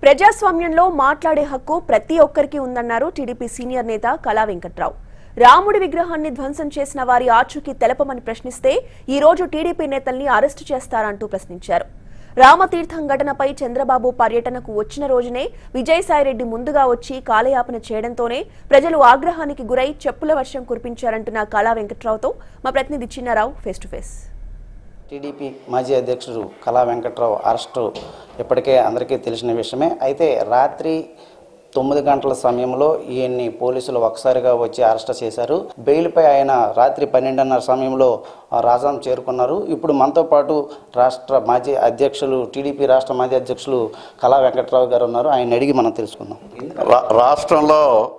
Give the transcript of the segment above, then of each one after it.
ప్రజాస్వామ్యంలో మాట్లాడే హక్కు ప్రతి ఒక్కరికి ఉందన్నారు టీడీపీ సీనియర్ నేత కళా వెంకట్రావు రాముడి విగ్రహాన్ని ధ్వంసం చేసిన వారి ఆచూకీ తెలపమని ప్రశ్నిస్తే ఈ రోజు టీడీపీ నేతల్ని అరెస్టు చేస్తారంటూ ప్రశ్నించారు రామతీర్థం ఘటనపై చంద్రబాబు పర్యటనకు వచ్చిన రోజునే విజయసాయిరెడ్డి ముందుగా వచ్చి కాలయాపన చేయడంతోనే ప్రజలు ఆగ్రహానికి గురై చెప్పుల వర్షం కురిపించారంటున్న కళా వెంకట్రావుతో మా ప్రతినిధి Chinnarao face to face TDP మాజీ అధ్యక్షుడు కళా వెంకట్రావు అరెస్టు ఇప్పటికే అందరికీ తెలిసిన విషయమే అయితే రాత్రి తొమ్మిది గంటల సమయంలో ఈయన్ని పోలీసులు ఒకసారిగా వచ్చి అరెస్ట్ చేశారు బెయిల్పై ఆయన రాత్రి పన్నెండున్నర సమయంలో ఆ, రాజాం చేరుకున్నారు ఇప్పుడు మనతో పాటు రాష్ట్ర మాజీ అధ్యక్షులు టీడీపీ రాష్ట్ర మాజీ అధ్యక్షులు కళా వెంకట్రావు గారు ఉన్నారు ఆయన అడిగి మనం తెలుసుకుందాం రా- రాష్ట్రంలో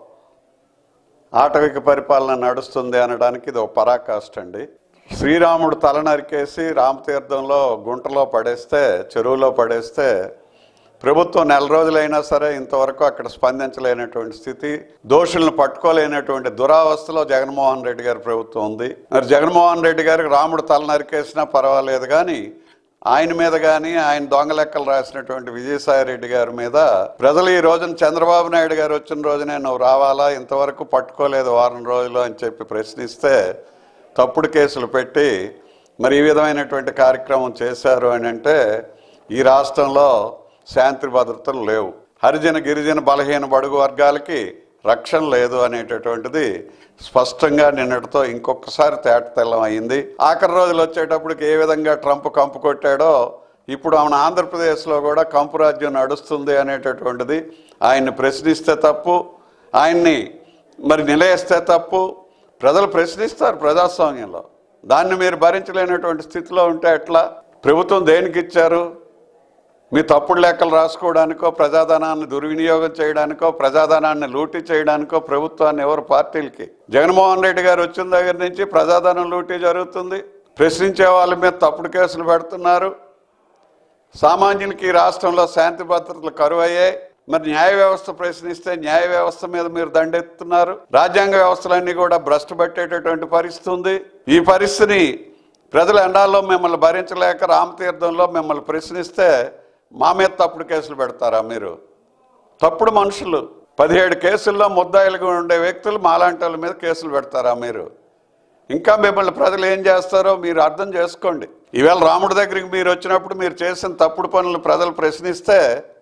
ఆటవిక పరిపాలన నడుస్తుంది అనడానికి ఇది ఒక పరాకాష్ట అండి శ్రీరాముడు తల నరికేసి రామతీర్థంలో గుంటలో పడేస్తే చెరువులో పడేస్తే ప్రభుత్వం నెల రోజులైనా సరే ఇంతవరకు అక్కడ స్పందించలేనటువంటి స్థితి దోషులను పట్టుకోలేనటువంటి దురావస్థలో జగన్మోహన్ రెడ్డి గారి ప్రభుత్వం ఉంది మరి జగన్మోహన్ రెడ్డి గారికి రాముడు తల నరికేసినా పర్వాలేదు కానీ ఆయన మీద కానీ ఆయన దొంగ లెక్కలు రాసినటువంటి విజయసాయి రెడ్డి గారి మీద ప్రజలు ఈ రోజున చంద్రబాబు నాయుడు గారు వచ్చిన రోజునే నువ్వు రావాలా ఇంతవరకు పట్టుకోలేదు వారం రోజులు అని చెప్పి ప్రశ్నిస్తే తప్పుడు కేసులు పెట్టి మరి ఈ విధమైనటువంటి కార్యక్రమం చేశారు అని అంటే ఈ రాష్ట్రంలో శాంతి భద్రతలు లేవు హరిజన గిరిజన బలహీన బడుగు వర్గాలకి రక్షణ లేదు అనేటటువంటిది స్పష్టంగా నిన్నటితో ఇంకొకసారి తేటతెల్లం అయింది ఆఖరి రోజులు వచ్చేటప్పటికి ఏ విధంగా ట్రంప్ కంపు కొట్టాడో ఇప్పుడు మన ఆంధ్రప్రదేశ్లో కూడా కంపు రాజ్యం నడుస్తుంది అనేటటువంటిది ఆయన్ని ప్రశ్నిస్తే తప్పు ఆయన్ని మరి నిలయేస్తే తప్పు ప్రజలు ప్రశ్నిస్తారు ప్రజాస్వామ్యంలో దాన్ని మీరు భరించలేనటువంటి స్థితిలో ఉంటే ఎట్లా ప్రభుత్వం దేనికి ఇచ్చారు మీ తప్పుడు లెక్కలు రాసుకోవడానికో ప్రజాధనాన్ని దుర్వినియోగం చేయడానికో ప్రజాధనాన్ని లూటీ చేయడానికో ప్రభుత్వాన్ని ఎవరు పార్టీలకి జగన్మోహన్ రెడ్డి గారు వచ్చిన దగ్గర నుంచి ప్రజాధనం లూటీ జరుగుతుంది ప్రశ్నించే వాళ్ళ మీద తప్పుడు కేసులు పెడుతున్నారు సామాన్యులకి ఈ రాష్ట్రంలో శాంతి భద్రతలు కరువయ్యాయి మరి న్యాయ వ్యవస్థ ప్రశ్నిస్తే న్యాయ వ్యవస్థ మీద మీరు దండెత్తున్నారు రాజ్యాంగ వ్యవస్థలన్నీ కూడా భ్రష్టు పట్టేటటువంటి పరిస్థితి ఉంది ఈ పరిస్థితిని ప్రజల ఎండాల్లో మిమ్మల్ని భరించలేక రామతీర్థంలో మిమ్మల్ని ప్రశ్నిస్తే మా మీద తప్పుడు కేసులు పెడతారా మీరు తప్పుడు మనుషులు పదిహేడు కేసుల్లో ముద్దాయిలుగా ఉండే వ్యక్తులు మాలాంటి వాళ్ళ మీద కేసులు పెడతారా మీరు ఇంకా మిమ్మల్ని ప్రజలు ఏం చేస్తారో మీరు అర్థం చేసుకోండి ఈవేళ రాముడి దగ్గరికి మీరు వచ్చినప్పుడు మీరు చేసిన తప్పుడు పనులు ప్రజలు ప్రశ్నిస్తే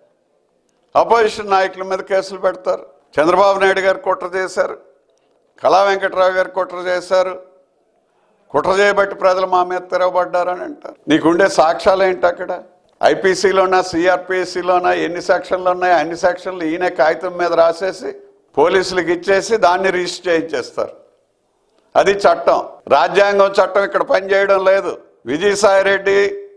అపోజిషన్ నాయకుల మీద కేసులు పెడతారు చంద్రబాబు నాయుడు గారు కుట్ర చేశారు కళా వెంకట్రావు గారు కుట్ర చేశారు కుట్ర చేయబట్టి ప్రజలు మా మీద తిరగబడ్డారని అంటారు నీకుండే సాక్ష్యాలు ఏంటి అక్కడ ఐపీసీలోనా సిఆర్పిఎస్సిలోనా ఎన్ని సెక్షన్లు ఉన్నాయో అన్ని సెక్షన్లు ఈయన కాగితం మీద రాసేసి పోలీసులకు ఇచ్చేసి దాన్ని రిజిస్టర్ చేయించేస్తారు అది చట్టం రాజ్యాంగం చట్టం ఇక్కడ పనిచేయడం లేదు విజయసాయి రెడ్డి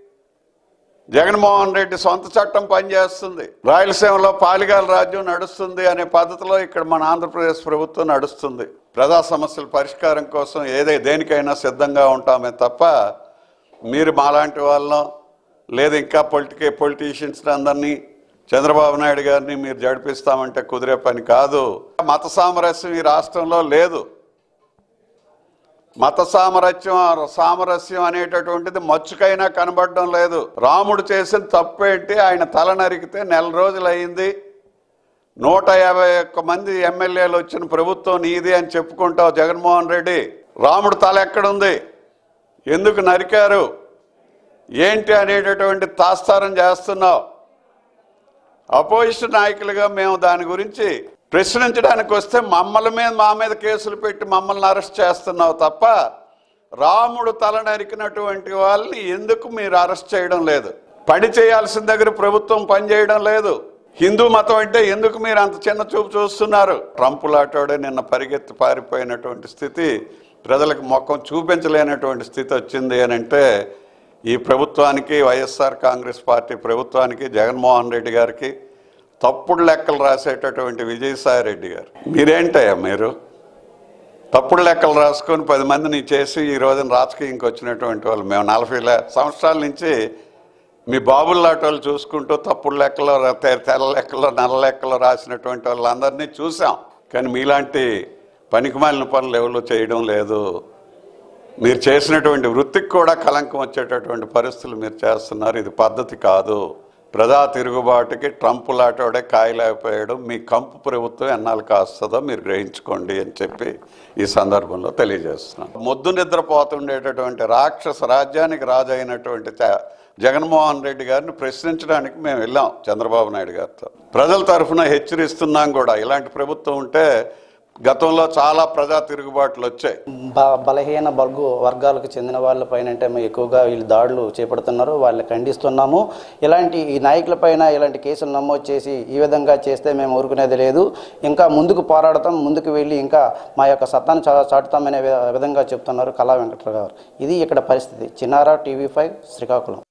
జగన్మోహన్ రెడ్డి సొంత చట్టం పనిచేస్తుంది రాయలసీమలో పాలిగాల రాజ్యం నడుస్తుంది అనే పద్ధతిలో ఇక్కడ మన ఆంధ్రప్రదేశ్ ప్రభుత్వం నడుస్తుంది ప్రజా సమస్యల పరిష్కారం కోసం ఏదే దేనికైనా సిద్ధంగా ఉంటామే తప్ప మీరు మాలాంటి వాళ్ళను లేదు ఇంకా పొలిటికే పొలిటీషియన్స్ అందరినీ చంద్రబాబు నాయుడు గారిని మీరు జడిపిస్తామంటే కుదిరే పని కాదు మత సామరస్యం ఈ రాష్ట్రంలో లేదు మత సామరస్యం సామరస్యం అనేటటువంటిది మచ్చుకైనా కనబడడం లేదు రాముడు చేసిన తప్పేంటి ఆయన తల నరికితే నెల రోజులు అయింది నూట యాభై ఒక్క మంది ఎమ్మెల్యేలు వచ్చిన ప్రభుత్వం నీది అని చెప్పుకుంటావు జగన్మోహన్ రెడ్డి రాముడు తల ఎక్కడుంది ఎందుకు నరికారు ఏంటి అనేటటువంటి తాస్తారం చేస్తున్నావు అపోజిషన్ నాయకులుగా మేము దాని గురించి ప్రశ్నించడానికి వస్తే మమ్మల్ని మీద మా మీద కేసులు పెట్టి మమ్మల్ని అరెస్ట్ చేస్తున్నావు తప్ప రాముడు తల నరికినటువంటి వాళ్ళని ఎందుకు మీరు అరెస్ట్ చేయడం లేదు పని చేయాల్సిన దగ్గర ప్రభుత్వం పని చేయడం లేదు హిందూ మతం అంటే ఎందుకు మీరు అంత చిన్న చూపు చూస్తున్నారు ట్రంప్ లాటోడే నిన్న పరిగెత్తి పారిపోయినటువంటి స్థితి ప్రజలకు మొక్కం చూపించలేనటువంటి స్థితి వచ్చింది అని అంటే ఈ ప్రభుత్వానికి వైఎస్ఆర్ కాంగ్రెస్ పార్టీ ప్రభుత్వానికి జగన్మోహన్ రెడ్డి గారికి తప్పుడు లెక్కలు రాసేటటువంటి విజయసాయి రెడ్డి గారు మీరేంటయ్యా మీరు తప్పుడు లెక్కలు రాసుకొని పది మందిని చేసి ఈ రోజున రాజకీయంకి వచ్చినటువంటి వాళ్ళు మేము నలభై లే- సంవత్సరాల నుంచి మీ బాబుల లాంటి వాళ్ళు చూసుకుంటూ తప్పుడు లెక్కలో తె- తెల్ల లెక్కలో నల్ల లెక్కలో రాసినటువంటి వాళ్ళందరినీ చూసాం కానీ మీలాంటి పనికిమాలిన పనులు ఎవరు చేయడం లేదు మీరు చేసినటువంటి వృత్తికి కూడా కలంకం వచ్చేటటువంటి పరిస్థితులు మీరు చేస్తున్నారు ఇది పద్ధతి కాదు ప్రజా తిరుగుబాటుకి ట్రంప్ లాంటివాడే కాయలేకపోయాడు మీ కంపు ప్రభుత్వం ఎన్నాళ్ళు కాస్తుందో మీరు గ్రహించుకోండి అని చెప్పి ఈ సందర్భంలో తెలియజేస్తున్నాం మొద్దు నిద్రపోతుండేటటువంటి రాక్షస రాజ్యానికి రాజు అయినటువంటి చ- జగన్మోహన్ రెడ్డి గారిని ప్రశ్నించడానికి మేము వెళ్ళాం చంద్రబాబు నాయుడు గారితో ప్రజల తరఫున హెచ్చరిస్తున్నాం కూడా ఇలాంటి ప్రభుత్వం ఉంటే గతంలో చాలా ప్రజా తిరుగుబాట్లు వచ్చాయి బ బలహీన బల్గు వర్గాలకు చెందిన వాళ్ళపైన అంటే మేము ఎక్కువగా వీళ్ళు దాడులు చేపడుతున్నారు వాళ్ళని ఖండిస్తున్నాము ఇలాంటి ఈ నాయకులపైన ఇలాంటి కేసులు నమోదు చేసి ఈ విధంగా చేస్తే మేము ఊరుకునేది లేదు ఇంకా ముందుకు పోరాడతాం ముందుకు వెళ్ళి ఇంకా మా యొక్క సత్తాను చా- చాటుతామనే వి- విధంగా చెప్తున్నారు కళా వెంకట్రావు గారు ఇది ఇక్కడ పరిస్థితి చిన్నారా టీవీ ఫైవ్ శ్రీకాకుళం